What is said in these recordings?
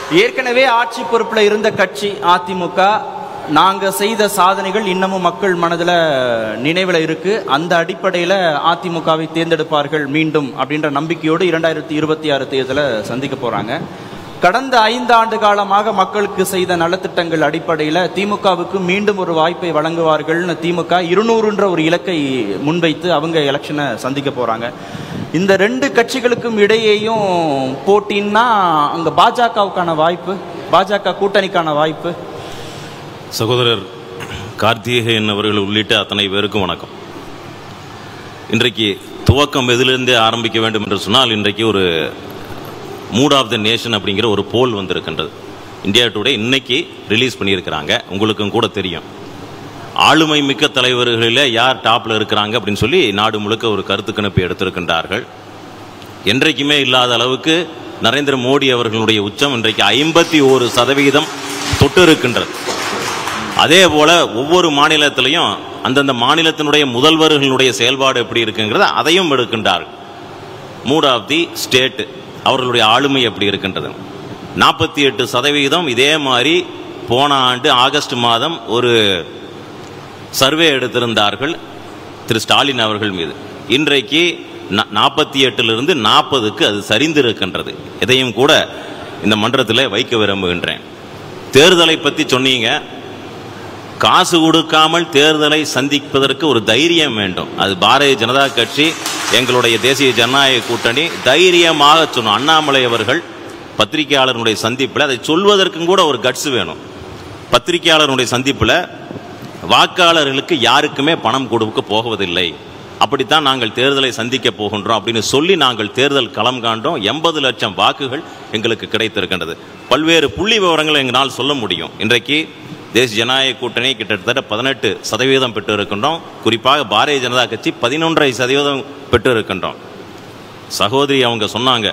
ஏற்கனவே ஆட்சி பொறுப்புல இருந்த கட்சி அதிமுக நாங்க செய்த சாதனைகள் இன்னமும் மக்கள் மனதுல நினைவுல இருக்கு அந்த அடிப்படையில அதிமுகவை தேர்ந்தெடுப்பார்கள் மீண்டும் அப்படின்ற நம்பிக்கையோடு இரண்டாயிரத்தி இருபத்தி ஆறு தேர்தலை சந்திக்க போறாங்க கடந்த ஐந்து ஆண்டு காலமாக மக்களுக்கு செய்த நலத்திட்டங்கள் அடிப்படையில் திமுகவுக்கு மீண்டும் ஒரு வாய்ப்பை வழங்குவார்கள்னு திமுக இருநூறுன்ற ஒரு இலக்கை முன்வைத்து அவங்க எலெக்ஷனை சந்திக்க போறாங்க இந்த ரெண்டு கட்சிகளுக்கும் இடையேயும் போட்டின்னா அங்க பாஜகவுக்கான வாய்ப்பு பாஜக கூட்டணிக்கான வாய்ப்பு சகோதரர் கார்த்திகேயன் அவர்கள் உள்ளிட்ட அத்தனை பேருக்கும் வணக்கம் இன்றைக்கு துவக்கம் எதிலிருந்தே ஆரம்பிக்க வேண்டும் என்று சொன்னால் இன்றைக்கு ஒரு மூட் ஆஃப் த நேஷன் அப்படிங்கிற ஒரு போல் வந்திருக்கின்றது இந்தியா டுடே இன்னைக்கு ரிலீஸ் பண்ணியிருக்கிறாங்க உங்களுக்கும் கூட தெரியும் ஆளுமை மிக்க தலைவர்களில் யார் டாப்ல இருக்கிறாங்க அப்படின்னு சொல்லி நாடு முழுக்க ஒரு கருத்து கணிப்பு எடுத்திருக்கின்றார்கள் என்றைக்குமே இல்லாத அளவுக்கு நரேந்திர மோடி அவர்களுடைய உச்சம் இன்றைக்கு ஐம்பத்தி ஒரு சதவிகிதம் தொட்டு இருக்கின்றது அதே போல ஒவ்வொரு மாநிலத்திலையும் அந்தந்த மாநிலத்தினுடைய முதல்வர்களுடைய செயல்பாடு எப்படி இருக்குங்கிறத அதையும் எடுக்கின்றார்கள் மூட் ஆஃப் தி ஸ்டேட் அவர்களுடைய ஆளுமை எப்படி இருக்கின்றது நாற்பத்தி எட்டு சதவிகிதம் இதே மாதிரி போன ஆண்டு ஆகஸ்ட் மாதம் ஒரு சர்வே எடுத்திருந்தார்கள் திரு ஸ்டாலின் அவர்கள் மீது இன்றைக்கு நாற்பத்தி எட்டிலிருந்து நாற்பதுக்கு அது சரிந்திருக்கின்றது இதையும் கூட இந்த மன்றத்தில் வைக்க விரும்புகின்றேன் தேர்தலை பற்றி சொன்னீங்க காசு கொடுக்காமல் தேர்தலை சந்திப்பதற்கு ஒரு தைரியம் வேண்டும் அது பாரதிய ஜனதா கட்சி எங்களுடைய தேசிய ஜனநாயக கூட்டணி தைரியமாக சொன்னோம் அண்ணாமலை அவர்கள் பத்திரிகையாளருடைய சந்திப்பில் அதை சொல்வதற்கும் கூட ஒரு கட்ஸ் வேணும் பத்திரிகையாளருடைய சந்திப்பில் வாக்காளர்களுக்கு யாருக்குமே பணம் கொடுக்க போவதில்லை அப்படித்தான் நாங்கள் தேர்தலை சந்திக்க போகின்றோம் அப்படின்னு சொல்லி நாங்கள் தேர்தல் களம் காண்டோம் எண்பது லட்சம் வாக்குகள் எங்களுக்கு கிடைத்திருக்கின்றது பல்வேறு புள்ளி விவரங்களை எங்களால் சொல்ல முடியும் இன்றைக்கு தேசிய ஜனநாயக கூட்டணி கிட்டத்தட்ட பதினெட்டு சதவீதம் பெற்று இருக்கின்றோம் குறிப்பாக பாரதிய ஜனதா கட்சி பதினொன்றரை சதவீதம் பெற்று இருக்கின்றோம் சகோதரி அவங்க சொன்னாங்க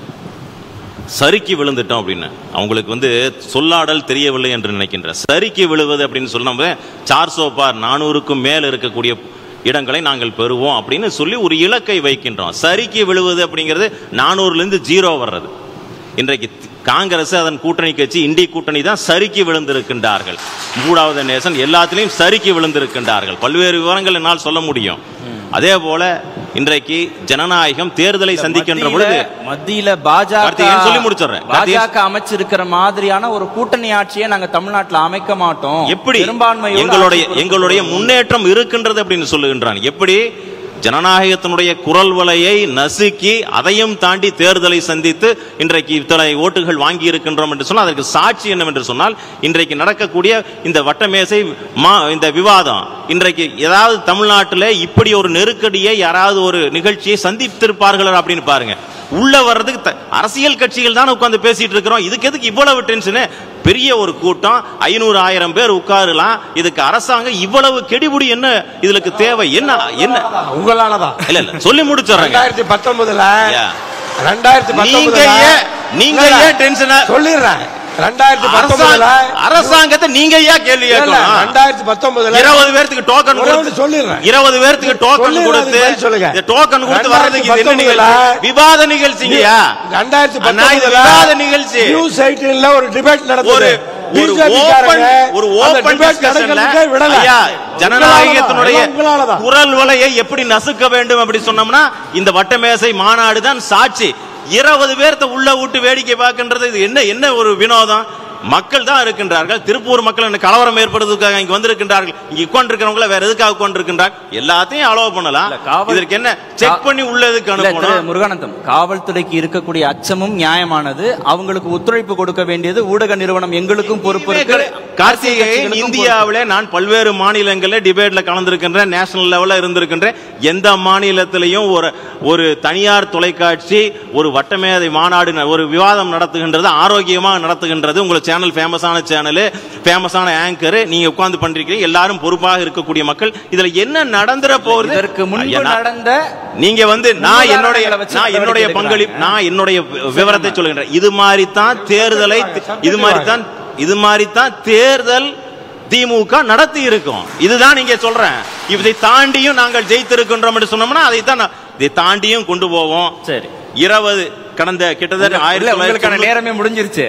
சறுக்கி விழுந்துட்டோம் அப்படின்னு அவங்களுக்கு வந்து சொல்லாடல் தெரியவில்லை என்று நினைக்கின்றேன் சறுக்கி விழுவது அப்படின்னு சொன்னோம் சார்சோ பார் நானூறுக்கும் மேல் இருக்கக்கூடிய இடங்களை நாங்கள் பெறுவோம் அப்படின்னு சொல்லி ஒரு இலக்கை வைக்கின்றோம் சறுக்கி விழுவது அப்படிங்கிறது நானூறுலேருந்து ஜீரோ வர்றது இன்றைக்கு காங்கிரஸ் அதன் கூட்டணி கட்சி இண்டி கூட்டணி தான் சறுக்கி விழுந்திருக்கின்றார்கள் மூடாவது நேசன் எல்லாத்திலையும் சறுக்கி விழுந்திருக்கின்றார்கள் பல்வேறு விவரங்கள் என்னால் சொல்ல முடியும் அதே போல இன்றைக்கு ஜனநாயகம் தேர்தலை சந்திக்கின்ற பொழுது மத்தியில பாஜக கார்த்திகேயன் சொல்லி முடிச்சிடுறேன். பாஜக அமைச்சிருக்கிற மாதிரியான ஒரு கூட்டணி ஆட்சியை நாங்க தமிழ்நாட்டுல அமைக்க மாட்டோம் எப்படி பெரும்பான்மையோட எங்களுடைய ஆட்சி பொறுப்பு எங்களுடைய முன்னேற்றம் இருக்கின்றது அப்படின்னு சொல்லுகின்றான் எப்படி ஜனநாயகத்தினுடைய குரல் வலையை நசுக்கி அதையும் தாண்டி தேர்தலை சந்தித்து இன்றைக்கு இத்தனை ஓட்டுகள் வாங்கி இருக்கின்றோம் என்று சொன்னால் அதற்கு சாட்சி என்னவென்று சொன்னால் இன்றைக்கு நடக்கக்கூடிய இந்த வட்டமேசை மா இந்த விவாதம் இன்றைக்கு ஏதாவது தமிழ்நாட்டில் இப்படி ஒரு நெருக்கடியை யாராவது ஒரு நிகழ்ச்சியை சந்தித்திருப்பார்கள் அப்படின்னு பாருங்க உள்ள வர்றதுக்கு த- அரசியல் கட்சிகள் தான் உட்கார்ந்து பேசிட்டு இருக்கிறோம் இதுக்கு எதுக்கு இவ்வளவு டென்ஷனு பெரிய ஒரு கூட்டம் ஐநூறு ஆயிரம் பேர் உட்காரலாம் இதுக்கு அரசாங்கம் இவ்வளவு கெடிபுடி என்ன இதுக்கு தேவை என்ன என்ன உங்களாலதான் இல்ல இல்ல சொல்லி முடிச்சிடுறேங்க ரெண்டாயிரத்தி பத்தொன்பதுல ஐயா. ரெண்டாயிரத்தி நீங்க பத்தொன்பதுல ஏன் நீங்க ஏன் டென்ஷனா சொல்லிடுறேன் ரெண்டாயிரத்தி பத்தொன்பதுல அரசாங்க- அரசாங்கத்தை நீங்க ஏன் கேள்வி இல்ல, கேட்கணும் ரெண்டாயிரத்தி பத்தொன்பதுல இருபது பேர்த்துக்கு டோக்கன் ஒரே கொடுத்து ஒண்ணு சொல்லிடுறேன். இருபது பேர்த்துக்கு டோக்கன் சொல்லிடுறேன், கொடுத்து அதுக்கு பதில் சொல்லுங்க. இந்த டோக்கன் கொடுத்து வர்றதுக்கு இது என்ன ரெண்டாயிரத்தி நிகழ்ச்சி விவாத நிகழ்ச்சிங்கயா ரெண்டாயிரத்தி அண்ணா, இது பத்தொன்பதுல விவாத நிகழ்ச்சி நியூஸ் எயிட்டீன்ல ஒரு டிபேட் நடந்தது ஒரு ஒரு BJP ஓபன் காரங்க ஒரு அந்த ஓபன் debate டிஸ்கஷன்ல நடக்கிறதுக்கே விடல ஐயா ஜனநாயகத்தினுடைய உங்களாலதான், உங்களாலதான். குரல் வலையை எப்படி நசுக்க வேண்டும் அப்படி சொன்னோம்னா இந்த வட்டமேசை மாநாடு தான் சாட்சி இருபது பேர்த்த உள்ள விட்டு வேடிக்கை பார்க்கின்றது இது என்ன என்ன ஒரு வினோதம் மக்கள் தான் இருக்கின்றார்கள் திருப்பூர் மக்கள் என்ன கலவரம் ஏற்படுவதற்காக இங்க வந்திருக்கின்றார்கள் இங்க உட்கார்ந்திருக்கிறவங்கள வேற எதுக்காக உட்கார்ந்திருக்கின்றார் எல்லாத்தையும் அலோவ் பண்ணலாம் இல்ல, காவல்- இதற்கு என்ன செக் பண்ணி உள்ளதுக்கு இல்ல, திரு அனுப்பணும் முருகானந்தம் காவல்துறைக்கு இருக்கக்கூடிய அச்சமும் நியாயமானது அவங்களுக்கு ஒத்துழைப்பு கொடுக்க வேண்டியது ஊடக நிறுவனம் எங்களுக்கும் பொறுப்பு இருக்கு கார்த்திகேயன் கட்சிகளுக்கும் இந்தியாவிலே நான் பல்வேறு மாநிலங்களில் டிபேட்ல கலந்திருக்கின்றேன் நேஷனல் லெவல்ல இருந்திருக்கின்றேன் எந்த மாநிலத்திலையும் ஒரு ஒரு தனியார் தொலைக்காட்சி ஒரு வட்டமேதை மாநாடு ந- ஒரு விவாதம் நடத்துகின்றது ஆரோக்கியமாக நடத்துகின்றது உங்களுக்கு சேனல் ஃபேமஸான சேனல் ஃபேமஸான ஆங்கர் நீங்க உட்கார்ந்து பண்றீங்க எல்லாரும் பொறுப்பாக இருக்கக்கூடிய மக்கள் இதுல என்ன நடந்துற போகுது இதற்கு முன்பு ஐயா, நான்- நடந்த நீங்க வந்து நான் என்னுடைய முன்னுதாரணங்களை வச்சு நான் என்னுடைய நடவடிக்கை பங்களிப்பு எடுக்கிறாங்க. நான் என்னுடைய விவரத்தை சொல்லுகின்றேன் இது மாதிரி தான் தேர்தலை இது மாதிரி தான் இது மாதிரி தான் தேர்தல் திமுக நடத்தி இருக்கும் இதுதான் நீங்க சொல்றேன் இதை தாண்டியும் நாங்கள் ஜெயித்திருக்கின்றோம் என்று சொன்னோம்னா அதை தான் நான் இதை தாண்டியும் கொண்டு போவோம் சரி இருபது கடந்த கிட்டத்தட்ட இல்ல, ஆயிரத்தி உங்களுக்கான தொள்ளாயிரத்தி நேரமே முடிஞ்சிருச்சு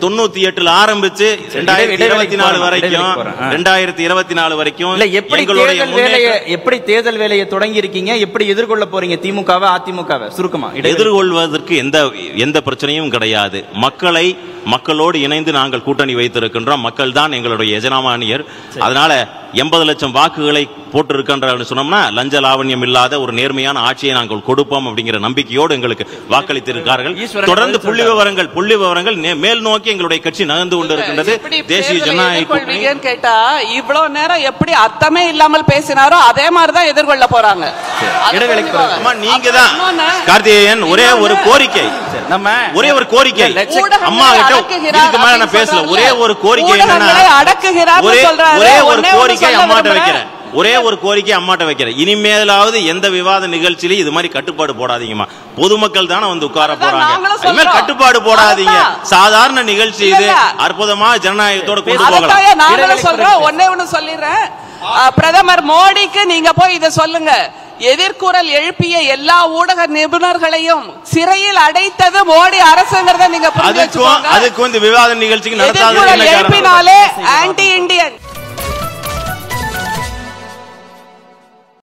தொண்ணூத்தி எட்டுல ஆரம்பிச்சு ரெண்டாயிரத்தி இடைவெளிக்கு இருபத்தி நாலு போறேன், வரைக்கும் இடைவெளிக்கு போறேன். ஆ. ரெண்டாயிரத்தி இருபத்தி நாலு வரைக்கும் இல்ல எப்படி எங்களுடைய தேர்தல் வேலையை முன்னேற்றம் எப்படி தேர்தல் வேலையை தொடங்கி இருக்கீங்க எப்படி எதிர்கொள்ள போறீங்க திமுகவை அதிமுகவை சுருக்கமா இடைவெளி. எதிர்கொள்வதற்கு எந்த எந்த பிரச்சனையும் கிடையாது மக்களை மக்களோடு இணைந்து நாங்கள் கூட்டணி வைத்திருக்கின்றோம் மக்கள் தான் எங்களுடைய எஜமானியர் அதனால எண்பது லட்சம் வாக்குகளை போட்டிருக்கின்ற சொன்னோம்னா லஞ்ச லாவண்யம் இல்லாத ஒரு நேர்மையான ஆட்சியை நாங்கள் கொடுப்போம் அப்படிங்கிற நம்பிக்கையோடு எங்களுக்கு வாக்களித்திருக்கிறார்கள் ஈஸ்வரன் தொடர்ந்து பதில் புள்ளி சொல்றாரு. விவரங்கள் புள்ளி விவரங்கள் நே- மேல் நோக்கி எங்களுடைய கட்சி நகர்ந்து கொண்டிருக்கின்றது எப்படி தேசிய தேர்தலை ஜனநாயக கூட்டணி எதிர்கொள்வீங்கன்னு கேட்டா இவ்வளவு நேரம் எப்படி அர்த்தமே இல்லாமல் பேசினாரோ அதே மாதிரி தான் எதிர்கொள்ள போறாங்க அதை இடைவெளிக்கு புரிஞ்சுக்கோங்க. அம்மா நீங்க தான் அப்புறம் இன்னொன்னு, கார்த்திகேயன் ஒரே ஒரு இன்னொன்னு, கோரிக்கை சரி, நம்ம ஒரே ஒரு கோரிக்கை லட்ச- ஊடகங்களை அம்மா கிட்ட அடக்குகிறார் இதுக்கு மேல நான் அப்படின்னு பேசல சொல்றாருல்ல. ஒரே ஒரு கோரிக்கை என்னன்னா ஊடகங்களை அடக்குகிறார்னு ஒரே சொல்றாரு. ஒரே ஒரு ஒண்ணே ஒண்ணு கோரிக்கை சொல்ல அம்மாட்ட விரும்புறேன். வைக்கிறேன் ஒரே ஒரு கோரிக்கை அம்மாட்ட வைக்கிறேன் இனிமேலாவது எந்த விவாத நிகழ்ச்சியிலும் இது மாதிரி கட்டுப்பாடு போடாதீங்கம்மா பொதுமக்கள் தானே வந்து உட்கார அதான் போறாங்க நாங்களும் இனிமேல் சொல்றோம். கட்டுப்பாடு போடாதீங்க அதான். சாதாரண நிகழ்ச்சி இது இல்ல. அற்புதமா ஜனநாயகத்தோட கொண்டு அதத்தாயா போகலாம் நாங்களும் இடைவெளி சொல்றோம் குறைப்பு. ஒன்னே ஒண்ணு சொல்லிடுறேன் அஹ், பிரதமர் மோடிக்கு நீங்க போய் இத சொல்லுங்க எதிர்குரல் எழுப்பிய எல்லா ஊடக நிபுணர்களையும் சிறையில் அடைத்தது மோடி அரசுங்கிறத நீங்க புரிஞ்சு அதுக்கும் வச்சுக்கோங்க அதுக்கும் இந்த விவாத நிகழ்ச்சிக்கு நடத்தாத எதிர்குரல் என்ன காரணம் எழுப்பினாலே ஆன்டி இந்தியன்